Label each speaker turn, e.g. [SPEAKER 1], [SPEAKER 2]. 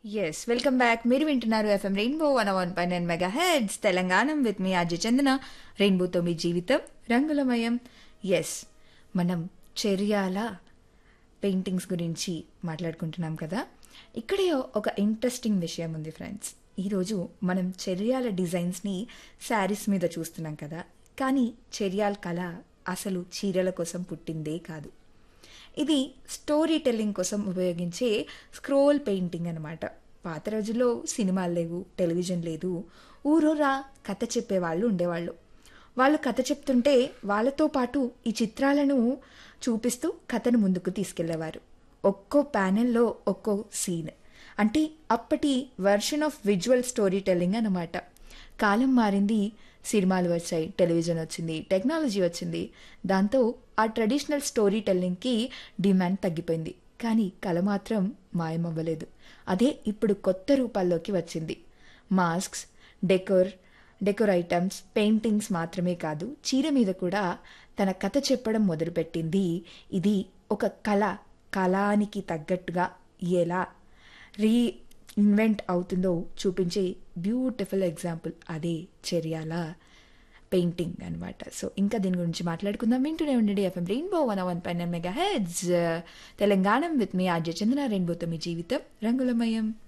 [SPEAKER 1] yes welcome back మీరు వింటున్నారు FM rainbow one one పై nine mega heads Telangana with me RJ Chandana రెయిన్బోతో మీ జీవితం రంగులమయం ఎస్ మనం చెర్యాల పెయింటింగ్స్ గురించి మాట్లాడుకుంటున్నాం కదా ఇక్కడే ఒక ఇంట్రెస్టింగ్ విషయం ఉంది ఫ్రెండ్స్ ఈరోజు మనం చెర్యాల డిజైన్స్ని శారీస్ మీద చూస్తున్నాం కదా కానీ చెర్యాల కళ అసలు చీరల కోసం పుట్టిందే కాదు ఇది స్టోరీ టెల్లింగ్ కోసం ఉపయోగించే స్క్రోల్ పెయింటింగ్ అనమాట పాత రోజుల్లో సినిమాలు లేవు టెలివిజన్ లేదు ఊరూరా కథ చెప్పేవాళ్ళు ఉండేవాళ్ళు వాళ్ళు కథ చెప్తుంటే వాళ్ళతో పాటు ఈ చిత్రాలను చూపిస్తూ కథను ముందుకు తీసుకెళ్లేవారు ఒక్కో ప్యానెల్లో ఒక్కో సీన్ అంటే అప్పటి version of visual story telling అనమాట కాలం మారింది సినిమాలు వచ్చాయి టెలివిజన్ వచ్చింది టెక్నాలజీ వచ్చింది దాంతో ఆ ట్రెడిషనల్ స్టోరీ టెల్లింగ్కి డిమాండ్ తగ్గిపోయింది కానీ కళ మాత్రం మాయమవ్వలేదు అదే ఇప్పుడు కొత్త రూపాల్లోకి వచ్చింది masks decor decor items paintings మాత్రమే కాదు చీర మీద కూడా తన కథ చెప్పడం మొదలుపెట్టింది ఇది ఒక కళ కళానికి తగ్గట్టుగా ఎలా రీ ఇన్వెంట్ అవుతుందో చూపించే బ్యూటిఫుల్ ఎగ్జాంపుల్ అదే చెర్యాల పెయింటింగ్ అనమాట సో ఇంకా దీని గురించి మాట్లాడుకుందాం వింటూనే ఉండండి ఎఫ్ఎం రెయిన్బో వన్ వన్ పైన mega heads Telangana with me RJ Chandana రెయిన్బోతో మీ జీవితం రంగులమయం